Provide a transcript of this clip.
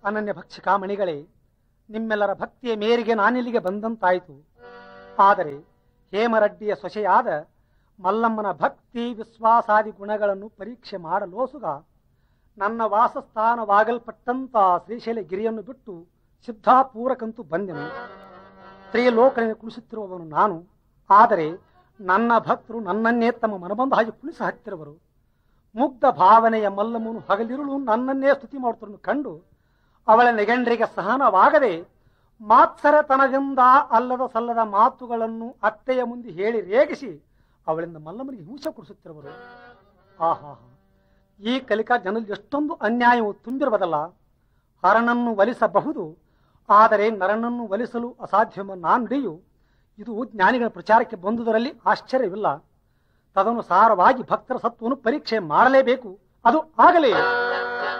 ಅನನ್ಯ ಭಕ್ಷಿಕಾಮಣಿಗಳೇ ನಿಮ್ಮೆಲ್ಲರ ಭಕ್ತಿಯ ಮೇರೆಗೆ ನಾನಿಲ್ಲಿಗೆ ಬಂದಂತಾಯಿತು ಆದರೆ ಹೇಮರಡ್ಡಿಯ ಸೊಸೆಯಾದ ಮಲ್ಲಮ್ಮನ ಭಕ್ತಿ ವಿಶ್ವಾಸಾದಿ ಗುಣಗಳನ್ನು ಪರೀಕ್ಷೆ ಮಾಡಲೋಸುಗ ನನ್ನ ವಾಸಸ್ಥಾನವಾಗಲ್ಪಟ್ಟಂತ ಶ್ರೀಶೈಲ ಗಿರಿಯನ್ನು ಬಿಟ್ಟು ಸಿದ್ಧಾಪೂರಕಂತೂ ಬಂದೆನು ತ್ರಿಲೋಕನಿಗೆ ಕುಳಿಸುತ್ತಿರುವವನು ನಾನು ಆದರೆ ನನ್ನ ಭಕ್ತರು ನನ್ನನ್ನೇ ತಮ್ಮ ಮನಬಂದ ಹಾಗೆ ಕುಳಿಸ ಹತ್ತಿರುವರು ಮುಗ್ಧ ಭಾವನೆಯ ಮಲ್ಲಮ್ಮನು ಹಗಲಿರುಳು ನನ್ನನ್ನೇ ಸ್ತುತಿ ಮಾಡುತ್ತಿರುವುದನ್ನು ಕಂಡು ಅವಳ ನೆಗಂಡ್ರಿಗೆ ಸಹನವಾಗದೆ ಮಾತ್ಸರತನದಿಂದ ಅಲ್ಲದ ಸಲ್ಲದ ಮಾತುಗಳನ್ನು ಅತ್ತೆಯ ಮುಂದೆ ಹೇಳಿ ರೇಗಿಸಿ ಅವಳಿಂದ ಮಲ್ಲಮ್ಮನಿಗೆ ಹಿಂಸೆ ಕೊಡಿಸುತ್ತಿರುವರು ಆಹಾ ಈ ಕಲಿಕಾ ಜನರಲ್ಲಿ ಎಷ್ಟೊಂದು ಅನ್ಯಾಯವು ತುಂಬಿರುವುದಲ್ಲ ಹರನನ್ನು ಒಲಿಸಬಹುದು ಆದರೆ ನರನನ್ನು ಒಲಿಸಲು ಅಸಾಧ್ಯವೆಂಬ ನಾನುಡಿಯು ಇದು ಜ್ಞಾನಿಗಳ ಪ್ರಚಾರಕ್ಕೆ ಬಂದುದರಲ್ಲಿ ಆಶ್ಚರ್ಯವಿಲ್ಲ ತದನುಸಾರವಾಗಿ ಭಕ್ತರ ಸತ್ವವನ್ನು ಪರೀಕ್ಷೆ ಮಾಡಲೇಬೇಕು ಅದು ಆಗಲೇ